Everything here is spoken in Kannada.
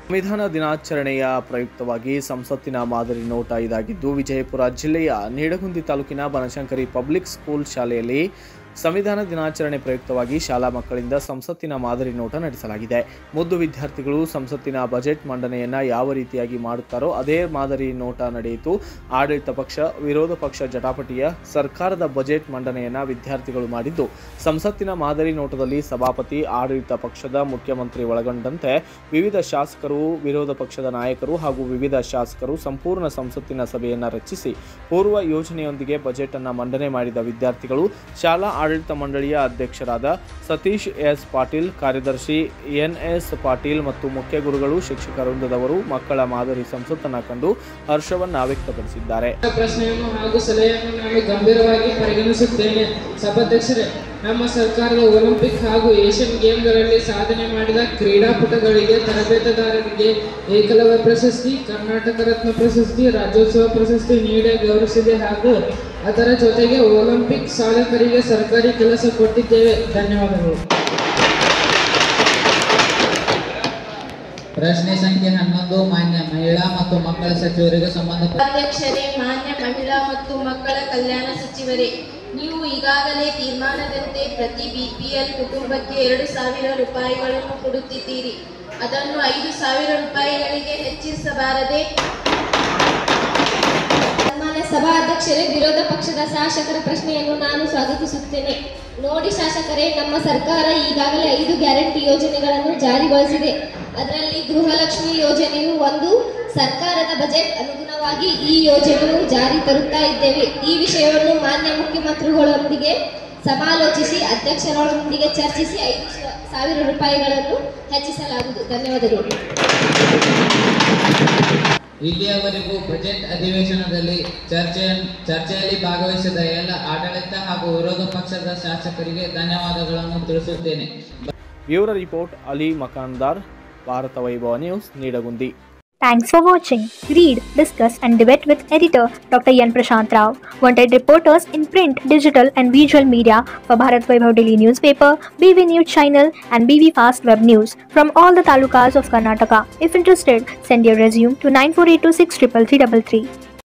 ಸಂವಿಧಾನ ದಿನಾಚರಣೆಯ ಪ್ರಯುಕ್ತವಾಗಿ ಸಂಸತ್ತಿನ ಮಾದರಿ ನೋಟ ಇದಾಗಿದ್ದು ವಿಜಯಪುರ ಜಿಲ್ಲೆಯ ನೀಡಗುಂದಿ ತಾಲೂಕಿನ ಬನಶಂಕರಿ ಪಬ್ಲಿಕ್ ಸ್ಕೂಲ್ ಶಾಲೆಯಲ್ಲಿ ಸಂವಿಧಾನ ದಿನಾಚರಣೆ ಪ್ರಯುಕ್ತವಾಗಿ ಶಾಲಾ ಮಕ್ಕಳಿಂದ ಸಂಸತ್ತಿನ ಮಾದರಿ ನೋಟ ನಡೆಸಲಾಗಿದೆ ಮುದ್ದು ವಿದ್ಯಾರ್ಥಿಗಳು ಸಂಸತ್ತಿನ ಬಜೆಟ್ ಮಂಡನೆಯನ್ನ ಯಾವ ರೀತಿಯಾಗಿ ಮಾಡುತ್ತಾರೋ ಅದೇ ಮಾದರಿ ನೋಟ ನಡೆಯಿತು ಆಡಳಿತ ಪಕ್ಷ ವಿರೋಧ ಪಕ್ಷ ಜಟಾಪಟಿಯ ಸರ್ಕಾರದ ಬಜೆಟ್ ಮಂಡನೆಯನ್ನ ವಿದ್ಯಾರ್ಥಿಗಳು ಮಾಡಿದ್ದು ಸಂಸತ್ತಿನ ಮಾದರಿ ನೋಟದಲ್ಲಿ ಸಭಾಪತಿ ಆಡಳಿತ ಪಕ್ಷದ ಮುಖ್ಯಮಂತ್ರಿ ಒಳಗೊಂಡಂತೆ ವಿವಿಧ ಶಾಸಕರು ವಿರೋಧ ಪಕ್ಷದ ನಾಯಕರು ಹಾಗೂ ವಿವಿಧ ಶಾಸಕರು ಸಂಪೂರ್ಣ ಸಂಸತ್ತಿನ ಸಭೆಯನ್ನು ರಚಿಸಿ ಪೂರ್ವ ಯೋಜನೆಯೊಂದಿಗೆ ಬಜೆಟ್ ಅನ್ನು ಮಂಡನೆ ಮಾಡಿದ ವಿದ್ಯಾರ್ಥಿಗಳು ಶಾಲಾ ಆಡಳಿತ ಮಂಡಳಿಯ ಅಧ್ಯಕ್ಷರಾದ ಸತೀಶ್ ಎಸ್ ಪಾಟೀಲ್ ಕಾರ್ಯದರ್ಶಿ ಎನ್ ಎಸ್ ಪಾಟೀಲ್ ಮತ್ತು ಮುಖ್ಯ ಗುರುಗಳು ಶಿಕ್ಷಕ ವೃಂದದವರು ಮಕ್ಕಳ ಮಾದರಿ ಸಂಸತ್ತನ್ನು ಕಂಡು ಹರ್ಷವನ್ನ ವ್ಯಕ್ತಪಡಿಸಿದ್ದಾರೆ ಪ್ರಶ್ನೆಯನ್ನು ಹಾಗೂ ಸಲಹೆಯನ್ನು ನಾನು ಗಂಭೀರವಾಗಿ ಪರಿಗಣಿಸುತ್ತೇನೆ ಸಭಾಧ್ಯಕ್ಷರೇ ನಮ್ಮ ಸರ್ಕಾರದ ಒಲಿಂಪಿಕ್ ಹಾಗೂ ಏಷ್ಯನ್ ಗೇಮ್ಗಳಲ್ಲಿ ಸಾಧನೆ ಮಾಡಿದ ಕ್ರೀಡಾಪಟುಗಳಿಗೆ ತರಬೇತುದಾರರಿಗೆ ಏಕಲವ್ಯ ಪ್ರಶಸ್ತಿ ಕರ್ನಾಟಕ ರತ್ನ ಪ್ರಶಸ್ತಿ ರಾಜ್ಯೋತ್ಸವ ಪ್ರಶಸ್ತಿ ನೀಡಿ ಗೌರವಿಸಿದೆ ಹಾಗೂ ಅದರ ಜೊತೆಗೆ ಒಲಿಂಪಿಕ್ ಸಾಧಕರಿಗೆ ಸರ್ಕಾರಿ ಕೆಲಸ ಕೊಟ್ಟಿದ್ದೇವೆ ಧನ್ಯವಾದಗಳು ಪ್ರಶ್ನೆ ಸಂಖ್ಯೆ ಹನ್ನೊಂದು ಮಾನ್ಯ ಮಹಿಳಾ ಮತ್ತು ಮಕ್ಕಳ ಸಚಿವರಿಗೆ ಸಂಬಂಧಪಟ್ಟ ಅಧ್ಯಕ್ಷರೇ ಮಾನ್ಯ ಮಹಿಳಾ ಮತ್ತು ಮಕ್ಕಳ ಕಲ್ಯಾಣ ಸಚಿವರೇ ನೀವು ಈಗಾಗಲೇ ತೀರ್ಮಾನದಂತೆ ಪ್ರತಿ ಬಿಪಿಎಲ್ ಕುಟುಂಬಕ್ಕೆ ಎರಡು ಸಾವಿರ ರೂಪಾಯಿಗಳನ್ನು ಕೊಡುತ್ತಿದ್ದೀರಿ ಅದನ್ನು ಐದು ಸಾವಿರ ರೂಪಾಯಿಗಳಿಗೆ ಹೆಚ್ಚಿಸಬಾರದೆ ಸನ್ಮಾನ್ಯ ಸಭಾಧ್ಯಕ್ಷರೇ ವಿರೋಧ ಪಕ್ಷದ ಶಾಸಕರ ಪ್ರಶ್ನೆಯನ್ನು ನಾನು ಸ್ವಾಗತಿಸುತ್ತೇನೆ ನೋಡಿ ಶಾಸಕರೇ ನಮ್ಮ ಸರ್ಕಾರ ಈಗಾಗಲೇ ಐದು ಗ್ಯಾರಂಟಿ ಯೋಜನೆಗಳನ್ನು ಜಾರಿಗೊಳಿಸಿದೆ ಅದರಲ್ಲಿ ಗೃಹಲಕ್ಷ್ಮಿ ಯೋಜನೆಯು ಒಂದು ಸರ್ಕಾರದ ಬಜೆಟ್ ಅನುಗುಣವಾಗಿ ಈ ಯೋಜನೆಯು ಜಾರಿ ತರುತ್ತಾ ಇದ್ದೇವೆ ಈ ವಿಷಯವನ್ನು ಮಾನ್ಯ ಮುಖ್ಯಮಂತ್ರಿಗಳೊಂದಿಗೆ ಸಮಾಲೋಚಿಸಿ ಅಧ್ಯಕ್ಷರೊಂದಿಗೆ ಚರ್ಚಿಸಿ ಐದು ಸ- ಸಾವಿರ ರೂಪಾಯಿಗಳನ್ನು ಹೆಚ್ಚಿಸಲಾಗುವುದು ಧನ್ಯವಾದಗಳು ಇಲ್ಲಿಯವರೆಗೂ ಬಜೆಟ್ ಅಧಿವೇಶನದಲ್ಲಿ ಚರ್ಚೆ ಚರ್ಚೆಯಲ್ಲಿ ಭಾಗವಹಿಸಿದ ಎಲ್ಲ ಆಡಳಿತ ಹಾಗೂ ವಿರೋಧ ಪಕ್ಷದ ಶಾಸಕರಿಗೆ ಧನ್ಯವಾದಗಳನ್ನು ತಿಳಿಸುತ್ತೇನೆ bureau report Ali Makandar Bharata Vaibhava news Nidagundi Thanks for watching. Read, discuss, and debate with editor Dr. Yan Prashant Rao. Wanted reporters in print, digital, and visual media for Bharat Vaibhav Daily Newspaper, BV News Channel, and BV Fast Web News from all the talukas of Karnataka. If interested, send your resume to 9482633333.